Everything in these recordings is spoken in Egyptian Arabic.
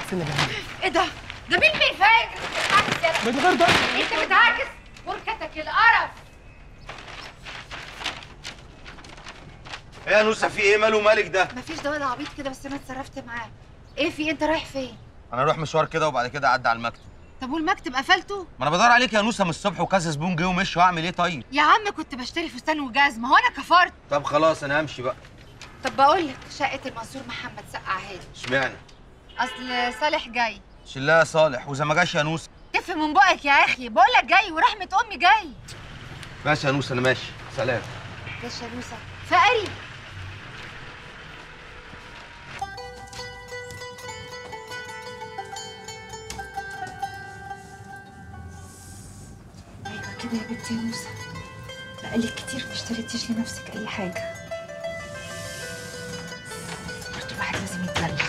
استنى بقى ايه ده؟ ده مين بيفاجئ؟ بتعكس يا من غير ده انت بتعكس بركتك القرف ايه يا نوسه في ايه ماله مالك ده مفيش ده ولا عبيط كده بس انا اتصرفت معاه ايه في انت رايح فين؟ انا اروح مشوار كده وبعد كده اعدي على المكتب طب والمكتب قفلته؟ ما انا بدور عليك يا نوسه من الصبح وكذا زبون جه ومشي واعمل ايه طيب يا عم كنت بشتري فستان وجزمه هو انا كفرت طب خلاص انا همشي بقى طب بقول لك شقه المنصور محمد سقعها لي اشمعنى اصل صالح جاي شلها يا صالح واذا ما جاش يا نوسه تف من بقك يا اخي بقول لك جاي ورحمه امي جاي ماشي يا نوسه انا ماشي سلام ده شالوسه فقري ايوه كده يا بنتي يا موسى بقالك كتير ما اشتريتيش لنفسك اي حاجه برضه الواحد لازم يتدلع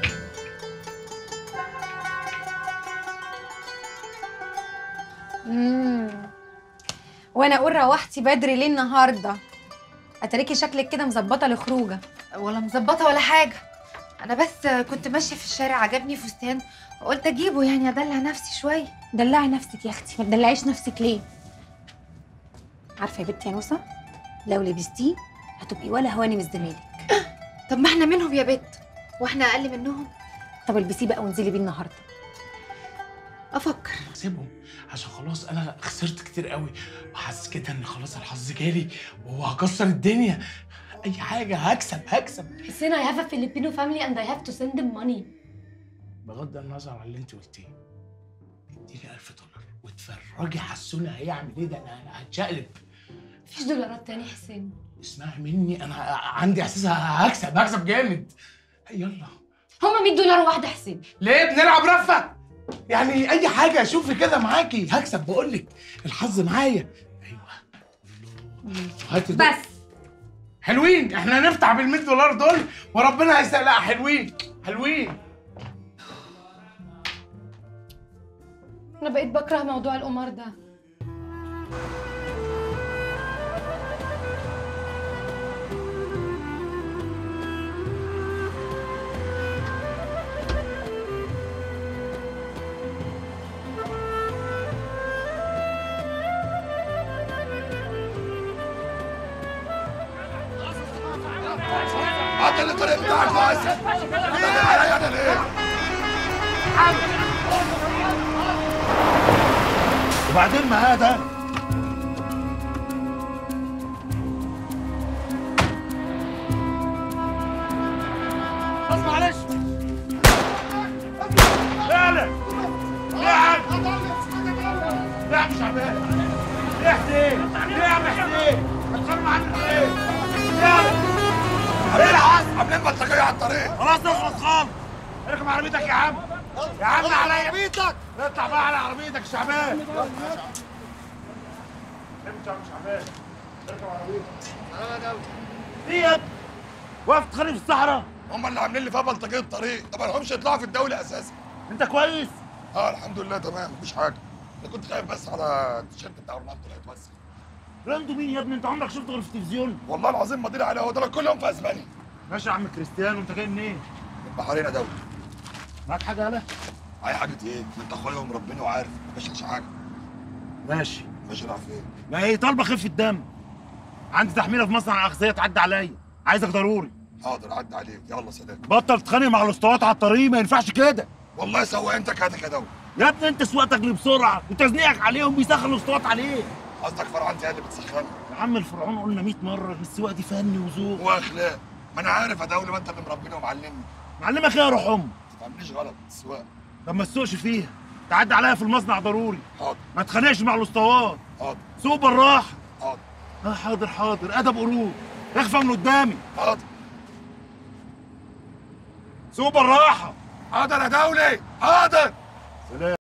امم وانا اقول روحتي بدري ليه النهارده اتركي شكلك كده مظبطه لخروجه ولا مظبطه ولا حاجه انا بس كنت ماشيه في الشارع عجبني فستان وقلت اجيبه يعني ادلع نفسي شويه دلعي نفسك يا اختي ما تدلعيش نفسك ليه عارفه يا بنتي يا نوسه لو لبستيه هتبقي ولا هواني من زميلك طب ما احنا منهم يا بت واحنا اقل منهم طب البسيه بقى وانزلي بيه النهارده افكر سيبهم عشان خلاص انا خسرت كتير قوي وحاسس كده ان خلاص الحظ جالي وهكسر الدنيا اي حاجه هكسب هكسب حسين I have a Filipino family and I have to send them money بغض النظر عن اللي انت قلتيه اديني 1000 دولار وتفرجي حسوني هيعمل ايه ده انا أنا هتشقلب مفيش دولارات تاني حسين اسمعي مني انا عندي احساس هكسب هكسب جامد يلا هما 100 دولار واحدة حسين ليه بنلعب رفه يعني اي حاجه شوفي كده معاكي هكسب بقول لك الحظ معايا ايوه هات الدول. بس حلوين احنا هنفتح بال 100 دولار دول وربنا هيسهل لا حلوين حلوين أنا بقيت بكره موضوع القمار ده عدل الطريق بتاعك بس بتدل عليا انا ليه؟ وبعدين ما هذا بس معلش فعلا ليه يا عم ليه يا عم شعبان ليه يا حسين ليه يا عم حسين هتخانقوا عنك ليه عاملين العصر عاملين بلطجيه على الطريق خلاص نخلص خالص اركب عربيتك يا عم يا عم على عربيتك اطلع بقى على عربيتك يا شعبان امشي يا عم شعبان اركب عربيتك ايه يا ابني واقف تخانق في الصحراء هم اللي عاملين لي فيها بلطجيه الطريق طب ما لهمش يطلعوا في الدوله اساسا انت كويس اه الحمد لله تمام مفيش حاجه انا كنت خايف بس على التيشيرت بتاع رونالدو لا يتوسخ رونالدو مين يا ابني انت عمرك شفته غير في التلفزيون والله العظيم ما ادري عليه هو ده كل يوم في اسبانيا ماشي يا عم كريستيانو انت جاي منين من البحرين يا دوله معاك حاجه يالا اي حاجه ايه ما انت اخويا ومربيني وعارف مفيش مش حاجه ماشي ماشي راح فين ما هي طالبه خفه دم عندي تحميله في مصنع اغذيه تعدي عليا عايزك ضروري حاضر عدى عليك يلا سلام بطل تتخانق مع الاسطوات على الطريق ما ينفعش كده والله سواقتك هاتك يا دوله يا ابني انت سواقتك اللي بسرعه وتزنيقك عليهم بيسخن الاسطوات عليك قصدك فرعنتي هي اللي بتسخنها يا عم الفرعون قلنا 100 مره السواقه دي فن وذوق واخلاق ما انا عارف يا دوله ما انت اللي مربيني ومعلمني معلمك ايه يا روح امك ما تفهمنيش غلط السواقه طب ما تسوقش فيها تعدي عليا في المصنع ضروري حاضر ما تخانقش مع الاسطوات حاضر سوق بالراحه حاضر اه حاضر حاضر ادب قرود اخفى من قدامي حاضر سوق بالراحه حاضر يا دولي حاضر سلام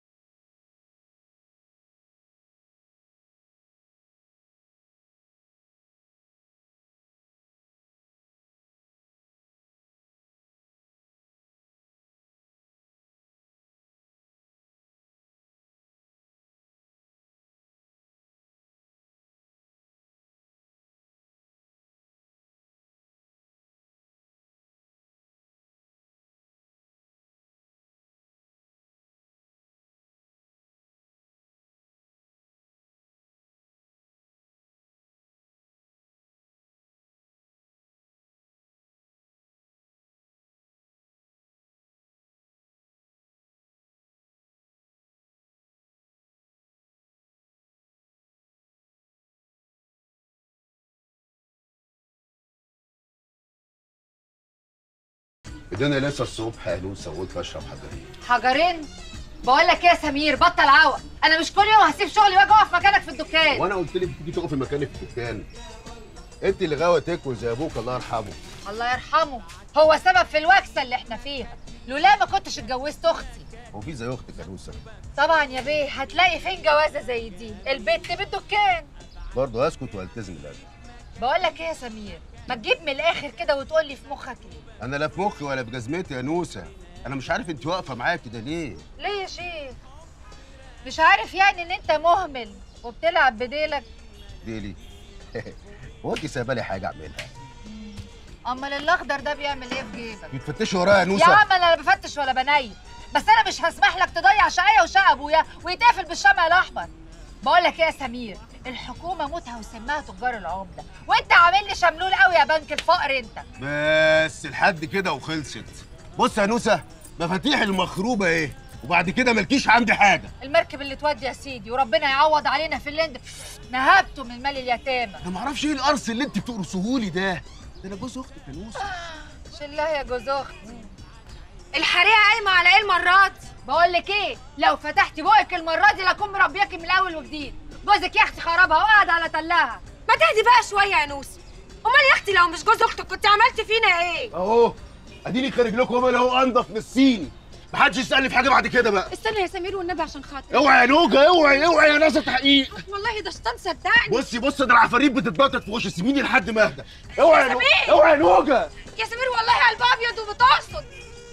ادينا لسه الصبح يا نوسه وقلت اشرب حجرين حجرين بقول لك ايه يا سمير بطل عوق انا مش كل يوم هسيب شغلي واجي اقف مكانك في الدكان وانا قلت لك تيجي تقفي مكاني في الدكان انت اللي غاويه تاكل زي ابوك الله يرحمه الله يرحمه هو سبب في الوكسه اللي احنا فيها لولا ما كنتش اتجوزت اختي هو في زي اختك يا نوسه طبعا يا بيه هتلاقي فين جوازه زي دي البت بالدكان برضه اسكت والتزم بالادب بقول لك ايه يا سمير ما تجيب من الاخر كده وتقول لي في مخك ايه انا لا في مخي ولا في جزمتي يا نوسه انا مش عارف انت واقفه معايا كده ليه ليه يا شيخ مش عارف يعني ان انت مهمل وبتلعب بديلك ديلي هو انت سايبه لي حاجه اعملها امال الاخضر ده بيعمل ايه في جيبك بتفتشي ورايا يا يا نوسه عم انا لا بفتش ولا بنيل بس انا مش هسمح لك تضيع شقايا وشقى ابويا ويتقفل بالشمع الاحمر بقول لك ايه يا سمير الحكومه موتها وسمها تجار العمله وانت عامل لي شملول قوي يا بنك الفقر انت بس لحد كده وخلصت بص يا نوسه مفاتيح المخروبه ايه وبعد كده مالكيش عندي حاجه المركب اللي تودي يا سيدي وربنا يعوض علينا في اللي انت نهبته من مال اليتامى انا معرفش ايه القرص اللي انت بتقرصهولي ده ده انا جوز اختك يا نوسه شلها يا جوز اختي الحريقه قايمه على ايه المره دي بقول لك ايه لو فتحتي بقك المره دي لاكون مربياكي من الاول وجديد جوزك يا اختي خربها وقعد على تلها ما تهدي بقى شويه يا نوسه امال يا اختي لو مش جوز اختك كنت عملت فينا ايه اهو اديني خارج لكم انا اهو انضف من الصيني محدش يسالني في حاجه بعد كده بقى استنى يا سمير والنبي عشان خاطر اوعي يا نوجه اوعي اوعي يا ناس تحقيق والله ده شيطان صدقني بصي بصي ده العفاريت بتتنطط في وشي سيبيني لحد ما اهدى اوعي يا نوجه اوعي يا نوجه يا سمير والله قلبها ابيض وبتقصد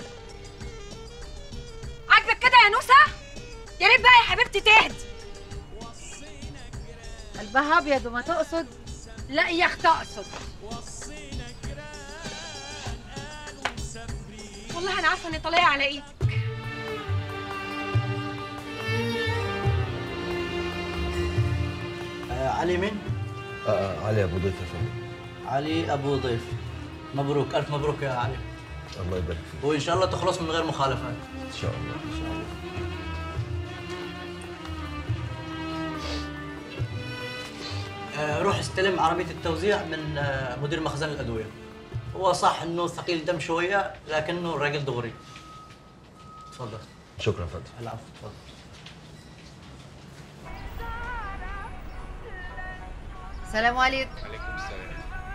عاجبك كده يا نوسه يا ريت بقى يا حبيبتي تهدي قلبها ابيض وما تقصد لا يا اختي اقصد والله انا عارفه اني طالعه على ايدك آه علي مين؟ آه علي ابو ضيف يا فندم علي ابو ضيف مبروك الف مبروك يا علي الله يبارك فيك وان شاء الله تخلص من غير مخالفات ان شاء الله ان شاء الله آه روح استلم عربيه التوزيع من آه مدير مخزن الادويه هو صح انه ثقيل دم شويه لكنه راجل دغري تفضل شكرا يا فندم العفو تفضل سلام عليكم عليكم السلام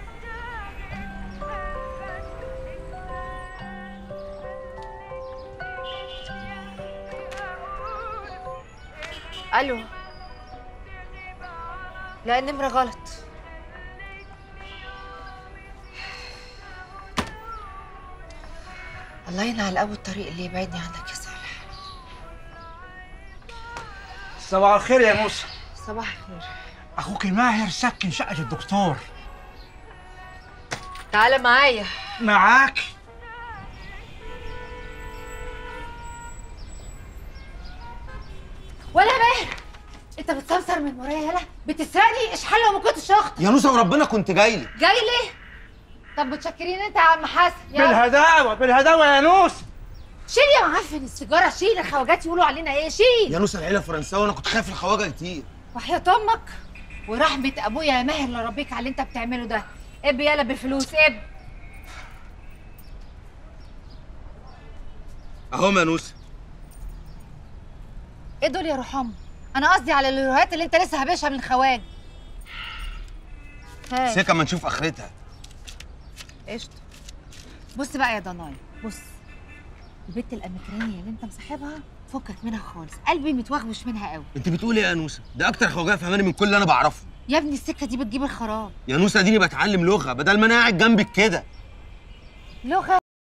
الو لا النمره غلط الله ينعل ابو الطريق اللي يبعدني عنك يا صالح صباح الخير يا موسى صباح الخير اخوك ماهر سكن شقه الدكتور تعالى معايا معاك ولا ماهر انت بتسمسر من ورايا يالا بتسرقني اشحال لو ما كنتش اختي يا نوسه وربنا كنت جاي لك جاي ليه طب متشكرين انت يا عم حسن يلا بالهداوه بالهداوه يا نوس شيل يا معفن السيجاره شيل الخواجات يقولوا علينا ايه شيل يا نوسه العيله فرنساوي انا كنت خايف الخواجه كتير وحياة امك ورحمة ابويا يا ماهر اللي ربيك على اللي انت بتعمله ده اب يلا بالفلوس اب اهو يا نوسه ايه دول يا رحام انا قصدي على اليوروهات اللي انت لسه هابشها من الخواج هاي سكه ما نشوف اخرتها قشطة بص بقى يا ضناي بص البت الامريكانيه اللي انت مصاحبها فكك منها خالص قلبي متوغوش منها قوي انت بتقولي ايه يا نوسه ده اكتر خواجه فهماني من كل اللي انا بعرفه يا ابني السكه دي بتجيب الخراب يا نوسه اديني بتعلم لغه بدل ما انا قاعد جنبك كده لغه